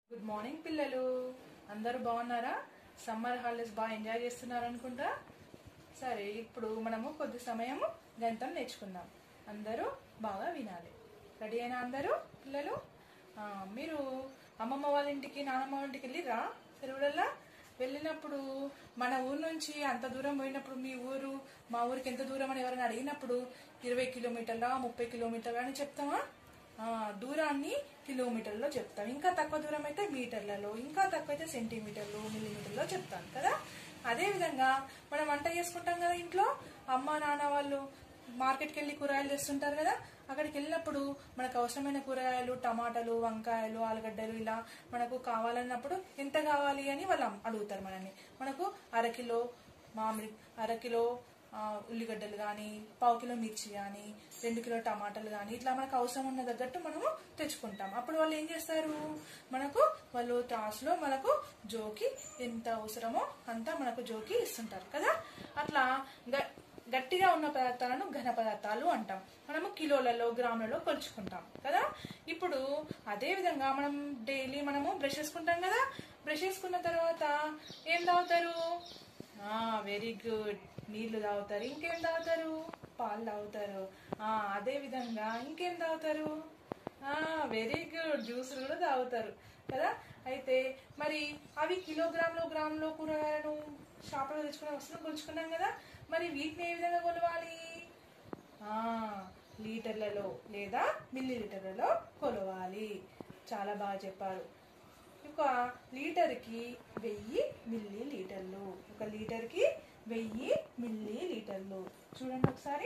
good morning పిల్లలు అందరూ బాగున్నారా సమ్మర్ హాలిడేస్ బాగా ఎంజాయ్ చేస్తున్నారు అనుకుంటా సరే ఇప్పుడు మనము కొద్ది సమయము గణితం నేర్చుకుందాం అందరూ బాగా వినాలి రెడీ అయినా అందరూ పిల్లలు ఆ, మీరు అమ్మమ్మ వాళ్ళ ఇంటికి నాన్నమ్మ వాళ్ళ ఇంటికి వెళ్ళిరా సెలవులల్లా వెళ్ళినప్పుడు మన ఊరు నుంచి అంత దూరం పోయినప్పుడు మీ ఊరు మా ఊరికి ఎంత దూరం అని ఎవరైనా అడిగినప్పుడు ఇరవై కిలోమీటర్ల ముప్పై కిలోమీటర్ల అని చెప్తామా ఆ, దూరాన్ని కిలోమీటర్లో చెప్తాం ఇంకా తక్కువ దూరం అయితే మీటర్లలో ఇంకా తక్కువ అయితే సెంటీమీటర్లు మిల్లీమీటర్లో చెప్తాను కదా అదే విధంగా మనం వంట చేసుకుంటాం కదా ఇంట్లో అమ్మ నాన్న వాళ్ళు మార్కెట్కి వెళ్ళి కూరగాయలు తెస్తుంటారు కదా అక్కడికి వెళ్ళినప్పుడు మనకు అవసరమైన కూరగాయలు టమాటాలు వంకాయలు ఆలుగడ్డలు ఇలా మనకు కావాలన్నప్పుడు ఎంత కావాలి అని వాళ్ళు అమ్- అడుగుతారు మనల్ని మనకు అరకిలో మామిడి అరకిలో ఆ, ఉల్లిగడ్డలు కానీ పావు కిలో మిర్చి కానీ రెండు కిలో టమాటాలు కానీ ఇట్లా మనకు అవసరం ఉన్న తగ్గట్టు మనము తెచ్చుకుంటాం అప్పుడు వాళ్ళు ఏం చేస్తారు మనకు వాళ్ళు త్రాసులో మనకు జోకి ఎంత అవసరమో అంతా మనకు జోకి ఇస్తుంటారు కదా అట్లా గ- గట్టిగా ఉన్న పదార్థాలను ఘన పదార్థాలు అంటాం మనము కిలోలలో గ్రాములలో కొలుచుకుంటాం కదా ఇప్పుడు అదే విధంగా మనం డైలీ మనము బ్రష్ చేసుకుంటాం కదా బ్రష్ చేసుకున్న తర్వాత ఏం తాగుతారు వెరీ గుడ్ నీళ్లు తాగుతారు ఇంకేం తాగుతారు పాలు తాగుతారు ఆ, అదే విధంగా ఇంకేం తాగుతారు వెరీ గుడ్ జ్యూసులు కూడా తాగుతారు కదా అయితే మరి అవి కిలోగ్రాములు గ్రాములో కూరగాయలను షాపులో తెచ్చుకునే వస్తువులు కొలుచుకున్నాం కదా మరి వీటిని ఏ విధంగా కొలవాలి ఆ, లీటర్లలో లేదా మిల్లీ లీటర్లలో కొలవాలి చాలా బాగా చెప్పారు ఒక లీటర్కి వెయ్యి మిల్లీ లీటర్లు ఒక లీటర్కి వెయ్యి మిల్లీ లీటర్లు చూడండి ఒకసారి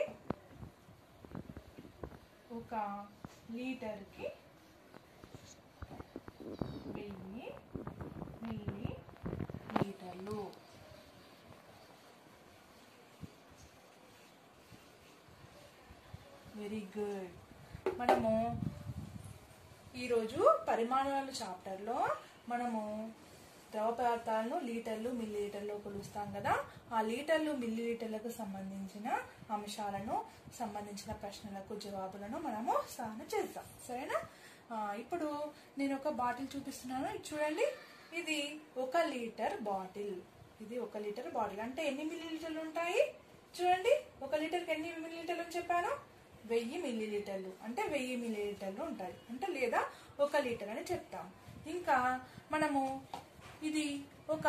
ఒక లీటర్కి వెయ్యి మిల్లీ లీటర్లు వెరీ గుడ్ మనము ఈరోజు పరిమాణాలు చాప్టర్లో మనము ద్రవ పదార్థాలను లీటర్లు మిల్లీ లీటర్లో కొలుస్తాం కదా ఆ లీటర్లు మిల్లీ లీటర్లకు సంబంధించిన అంశాలను సంబంధించిన ప్రశ్నలకు జవాబులను మనము సాధన చేద్దాం సరేనా ఆ, ఇప్పుడు నేను ఒక బాటిల్ చూపిస్తున్నాను ఇది చూడండి ఇది ఒక లీటర్ బాటిల్ ఇది ఒక లీటర్ బాటిల్ అంటే ఎన్ని మిల్లీ లీటర్లు ఉంటాయి చూడండి ఒక లీటర్కి ఎన్ని మిల్లీ లీటర్లు అని చెప్పాను వెయ్యి మిల్లీ లీటర్లు అంటే వెయ్యి మిల్లీ లీటర్లు ఉంటాయి అంటే లేదా ఒక లీటర్ అని చెప్తాం ఇంకా మనము ఇది ఒక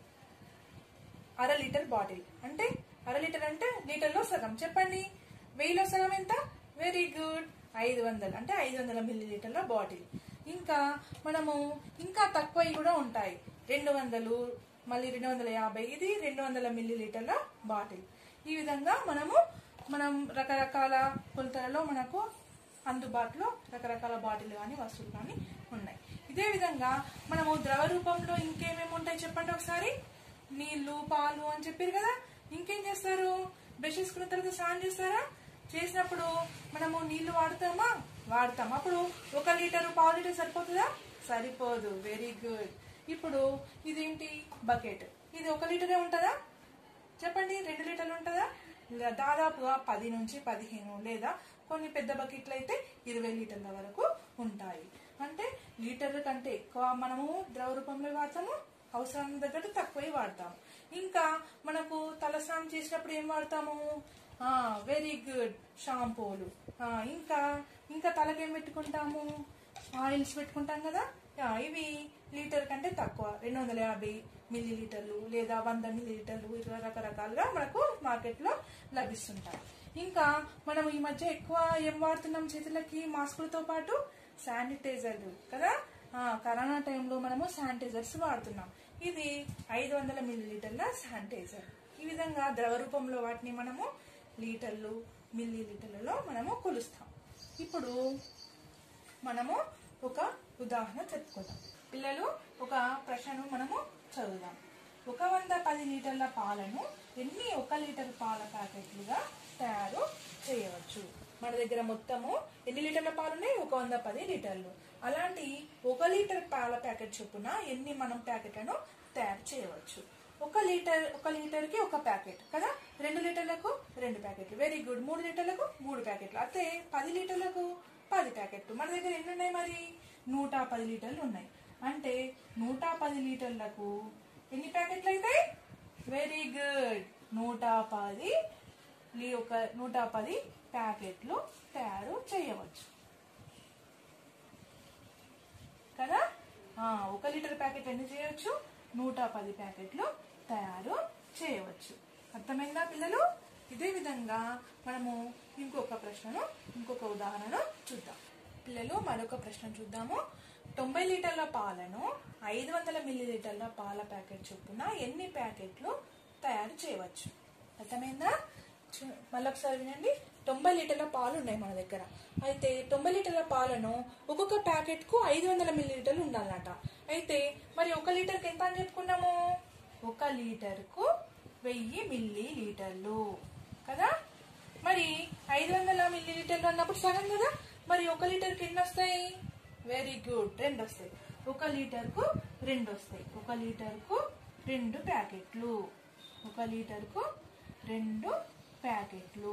అర లీటర్ బాటిల్ అంటే అర లీటర్ అంటే లీటర్లో సగం చెప్పండి వెయ్యిలో సగం ఎంత వెరీ గుడ్ ఐదు వందలు అంటే ఐదు వందల మిల్లీ లీటర్ల బాటిల్ ఇంకా మనము ఇంకా తక్కువవి కూడా ఉంటాయి రెండు వందలు మళ్ళీ రెండు వందల యాభై ఇది రెండు వందల మిల్లీ లీటర్ల బాటిల్ ఈ విధంగా మనము మనం రకరకాల కొలతలలో మనకు అందుబాటులో రకరకాల బాటిల్ కానీ వస్తువులు కానీ ఉన్నాయి ఇదే విధంగా మనము ద్రవ రూపంలో ఇంకేమేమి ఉంటాయి చెప్పండి ఒకసారి నీళ్లు పాలు అని చెప్పారు కదా ఇంకేం చేస్తారు బ్రష్ చేసుకున్న తర్వాత స్నానం చేస్తారా చేసినప్పుడు మనము నీళ్లు వాడతామా వాడతాం అప్పుడు ఒక లీటర్ పావు లీటర్ సరిపోతుందా సరిపోదు వెరీ గుడ్ ఇప్పుడు ఇదేంటి బకెట్ ఇది ఒక లీటరే ఉంటుందా చెప్పండి రెండు లీటర్లు ఉంటుందా ఇలా దాదాపుగా పది నుంచి పదిహేను లేదా కొన్ని పెద్ద బకెట్లు అయితే ఇరవై లీటర్ల వరకు ఉంటాయి అంటే లీటర్ల కంటే ఎక్కువ మనము ద్రవ రూపంలో వాడతాము అవసరం తగ్గట్టు తక్కువే వాడతాము ఇంకా మనకు తలస్నానం చేసినప్పుడు ఏం వాడతాము వెరీ గుడ్ షాంపూలు ఆ, ఇంకా ఇంకా తలకేం పెట్టుకుంటాము ఆయిల్స్ పెట్టుకుంటాం కదా యా, ఇవి లీటర్ కంటే తక్కువ రెండు వందల యాభై మిల్లీ లీటర్లు లేదా వంద మిల్లీ లీటర్లు ఇట్లా రకరకాలుగా మనకు మార్కెట్లో లభిస్తుంటాయి ఇంకా మనం ఈ మధ్య ఎక్కువ ఏం వాడుతున్నాం చేతులకి మాస్కులతో పాటు శానిటైజర్లు కదా ఆ, కరోనా టైంలో మనము శానిటైజర్స్ వాడుతున్నాం ఇది ఐదు వందల మిల్లీ లీటర్ల శానిటైజర్ ఈ విధంగా ద్రవ రూపంలో వాటిని మనము లీటర్లు మిల్లీ లీటర్లలో మనము కొలుస్తాం ఇప్పుడు మనము ఒక ఉదాహరణ చెప్పుకుందాం పిల్లలు ఒక ప్రశ్నను మనము చదువుదాం ఒక వంద పది లీటర్ల పాలను ఎన్ని ఒక లీటర్ పాల ప్యాకెట్లుగా తయారు చేయవచ్చు మన దగ్గర మొత్తము ఎన్ని లీటర్ల పాలు ఉన్నాయి ఒక వంద పది లీటర్లు అలాంటి ఒక లీటర్ పాల ప్యాకెట్ చొప్పున ఎన్ని మనం ప్యాకెట్లను తయారు చేయవచ్చు ఒక లీటర్ ఒక లీటర్ కి ఒక ప్యాకెట్ కదా రెండు లీటర్లకు రెండు ప్యాకెట్లు వెరీ గుడ్ మూడు లీటర్లకు మూడు ప్యాకెట్లు అయితే పది లీటర్లకు పది ప్యాకెట్లు మన దగ్గర ఎన్ని ఉన్నాయి మరి నూట పది లీటర్లు ఉన్నాయి అంటే నూట పది లీటర్లకు ఎన్ని ప్యాకెట్లు అవుతాయి వెరీ గుడ్ నూట పది లీ ఒక నూట పది ప్యాకెట్లు తయారు చేయవచ్చు కదా ఆ, ఒక లీటర్ ప్యాకెట్ ఎన్ని చేయవచ్చు నూట పది ప్యాకెట్లు తయారు చేయవచ్చు అర్థమైందా పిల్లలు ఇదే విధంగా మనము ఇంకొక ప్రశ్నను ఇంకొక ఉదాహరణ చూద్దాం పిల్లలు మరొక ప్రశ్న చూద్దాము తొంభై లీటర్ల పాలను ఐదు వందల మిల్లీ లీటర్ల పాల ప్యాకెట్ చొప్పున ఎన్ని ప్యాకెట్లు తయారు చేయవచ్చు అర్థమైందా చూ- మళ్ళొకసారి వినండి తొంభై లీటర్ల పాలు ఉన్నాయి మన దగ్గర అయితే తొంభై లీటర్ల పాలను ఒక్కొక్క ప్యాకెట్ కు ఐదు వందల మిల్లీ లీటర్లు ఉండాలన్నట అయితే మరి ఒక లీటర్కి ఎంత అని చెప్పుకున్నాము ఒక లీటర్ కు వెయ్యి మిల్లీ లీటర్లు కదా మరి ఐదు వందల మిల్లీ లీటర్లు అన్నప్పుడు సగం కదా మరి ఒక లీటర్కి ఎన్ని వస్తాయి వెరీ గుడ్ రెండు వస్తాయి ఒక లీటర్కు రెండు వస్తాయి ఒక లీటర్కు రెండు ప్యాకెట్లు ఒక లీటర్కు రెండు ప్యాకెట్లు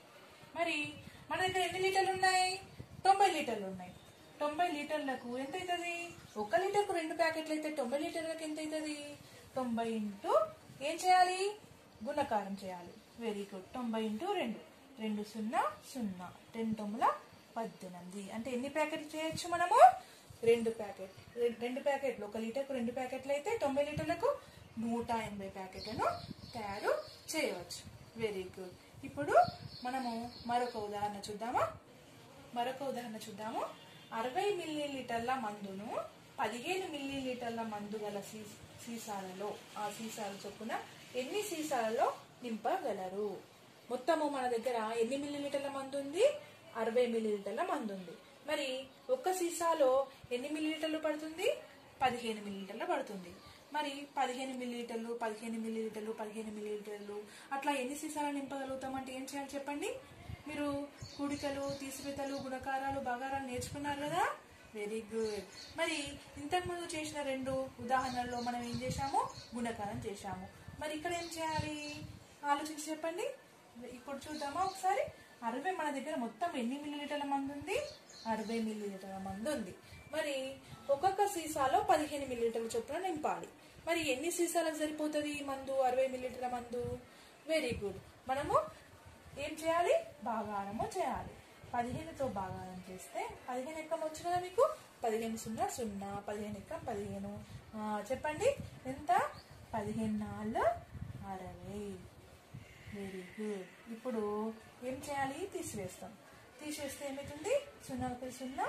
మరి మన దగ్గర ఎన్ని లీటర్లు ఉన్నాయి తొంభై లీటర్లు ఉన్నాయి తొంభై లీటర్లకు ఎంత అవుతుంది ఒక లీటర్కు రెండు ప్యాకెట్లు అయితే తొంభై లీటర్లకు ఎంత అవుతుంది తొంభై ఇంటూ ఏం చేయాలి గుణకారం చేయాలి వెరీ గుడ్ తొంభై ఇంటూ రెండు రెండు సున్నా సున్నా రెండు తొమ్మిది పద్దెనిమిది అంటే ఎన్ని ప్యాకెట్లు చేయొచ్చు మనము రెండు ప్యాకెట్ రె- రెండు ప్యాకెట్లు ఒక లీటర్కు రెండు ప్యాకెట్లు అయితే తొంభై లీటర్లకు నూట ఎనభై ప్యాకెట్లను తయారు చేయవచ్చు వెరీ గుడ్ ఇప్పుడు మనము మరొక ఉదాహరణ చూద్దామా మరొక ఉదాహరణ చూద్దాము అరవై మిల్లీ లీటర్ల మందును పదిహేను మిల్లీ లీటర్ల మందు గల సీ- సీసాలలో ఆ సీసాల చొప్పున ఎన్ని సీసాలలో నింపగలరు మొత్తము మన దగ్గర ఎన్ని మిల్లీ లీటర్ల మందు ఉంది అరవై మిల్లీ లీటర్ల మందు ఉంది మరి ఒక్క సీసాలో ఎన్ని మిల్లీ లీటర్లు పడుతుంది పదిహేను మిల్లీ లీటర్లు పడుతుంది మరి పదిహేను మిల్లీ లీటర్లు పదిహేను మిల్లీ లీటర్లు పదిహేను మిల్లీ లీటర్లు అట్లా ఎన్ని సీసాలు నింపగలుగుతాం అంటే ఏం చేయాలి చెప్పండి మీరు కూడికలు తీసివేతలు గుణకారాలు బగారాలు నేర్చుకున్నారు కదా వెరీ గుడ్ మరి ఇంతకుముందు చేసిన రెండు ఉదాహరణల్లో మనం ఏం చేశాము గుణకారం చేశాము మరి ఇక్కడ ఏం చేయాలి ఆలోచించి చెప్పండి ఇప్పుడు చూద్దామా ఒకసారి అరవై మన దగ్గర మొత్తం ఎన్ని మిల్లీలీటర్ల మందు ఉంది అరవై మిల్లీలీటర్ల మందు ఉంది మరి ఒక్కొక్క సీసాలో పదిహేను మిల్లీలీటర్ల చొప్పున నింపాలి మరి ఎన్ని సీసాలకు సరిపోతుంది ఈ మందు అరవై మిల్లీలీటర్ల మందు వెరీ గుడ్ మనము ఏం చేయాలి భాగారము చేయాలి పదిహేనుతో భాగారం చేస్తే పదిహేను ఎక్కం వచ్చు కదా మీకు పదిహేను సున్నా సున్నా పదిహేను ఎక్కం పదిహేను ఆ, చెప్పండి ఎంత పదిహేను నాలుగు అరవై వెరీ గుడ్ ఇప్పుడు ఏం చేయాలి తీసివేస్తాం తీసేస్తే ఏమవుతుంది సున్నా ఒకటి సున్నా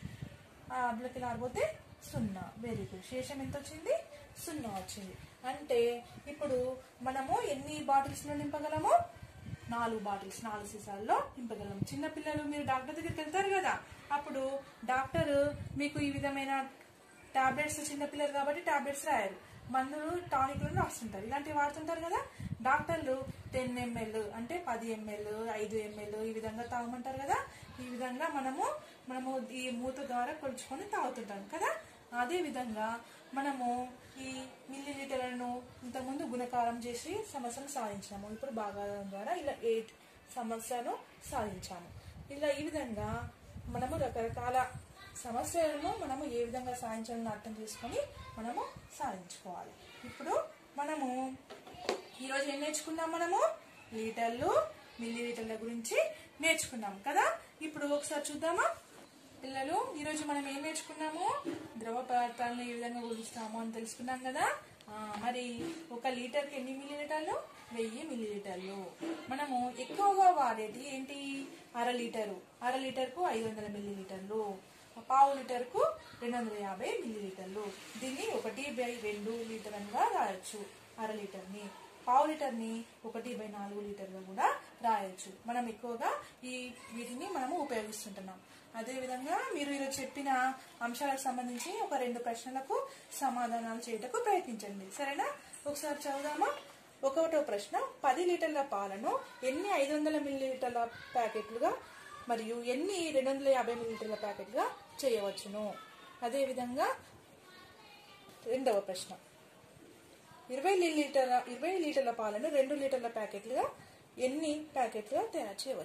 ఆ అడ్లకి లాగిపోతే సున్నా వెరీ గుడ్ శేషం ఎంత వచ్చింది సున్నా వచ్చింది అంటే ఇప్పుడు మనము ఎన్ని బాటిల్స్లో నింపగలము నాలుగు బాటిల్స్ నాలుగు సీసాల్లో నింపగలం చిన్న పిల్లలు మీరు డాక్టర్ దగ్గరికి వెళ్తారు కదా అప్పుడు డాక్టర్ మీకు ఈ విధమైన టాబ్లెట్స్ చిన్నపిల్లలు కాబట్టి టాబ్లెట్స్ రాయరు మందులు టానిక్లను రాస్తుంటారు ఇలాంటివి వాడుతుంటారు కదా డాక్టర్లు టెన్ ఎంఎల్ అంటే పది ఎంఎల్ ఐదు ఎంఎల్ ఈ విధంగా తాగమంటారు కదా ఈ విధంగా మనము మనము ఈ మూత ద్వారా కొలుచుకొని తాగుతుంటాం కదా అదే విధంగా మనము ఈ మిల్లీ లీటర్లను ఇంతకుముందు గుణకారం చేసి సమస్యను సాధించాము ఇప్పుడు భాగాల ద్వారా ఇలా ఎయిట్ సమస్యను సాధించాము ఇలా ఈ విధంగా మనము రకరకాల సమస్యలను మనము ఏ విధంగా సాధించాలని అర్థం చేసుకొని మనము సాధించుకోవాలి ఇప్పుడు మనము ఈరోజు ఏం నేర్చుకున్నాం మనము లీటర్లు మిల్లీ లీటర్ల గురించి నేర్చుకున్నాం కదా ఇప్పుడు ఒకసారి చూద్దామా పిల్లలు ఈరోజు మనం ఏం నేర్చుకున్నాము ద్రవ పదార్థాలను ఏ విధంగా కొలుస్తాము అని తెలుసుకున్నాం కదా ఆ, మరి ఒక లీటర్కి ఎన్ని మిల్లీ లీటర్లు వెయ్యి మిల్లీ లీటర్లు మనము ఎక్కువగా వాడేది ఏంటి అర లీటరు అర లీటర్కు ఐదు వందల మిల్లీ లీటర్లు పావు లీటర్కు రెండు వందల యాభై మిల్లీ లీటర్లు దీన్ని ఒకటి బై రెండు లీటర్గా రాయొచ్చు అర లీటర్ని పావు లీటర్ని ఒకటి బై నాలుగు లీటర్గా కూడా రాయొచ్చు మనం ఎక్కువగా ఈ వీటిని మనము ఉపయోగిస్తుంటున్నాం అదేవిధంగా మీరు ఈరోజు చెప్పిన అంశాలకు సంబంధించి ఒక రెండు ప్రశ్నలకు సమాధానాలు చేయటకు ప్రయత్నించండి సరేనా ఒకసారి చదువుదామా ఒకటో ప్రశ్న పది లీటర్ల పాలను ఎన్ని ఐదు వందల మిల్లీలీటర్ల ప్యాకెట్లుగా మరియు ఎన్ని రెండు వందల యాభై మిల్లీలీటర్ల ప్యాకెట్గా చేయవచ్చును అదేవిధంగా రెండవ ప్రశ్న ఇరవై లీటర్ల ఇరవై లీటర్ల పాలను రెండు లీటర్ల ప్యాకెట్లుగా ఎన్ని ప్యాకెట్లుగా తయారు చేయవచ్చు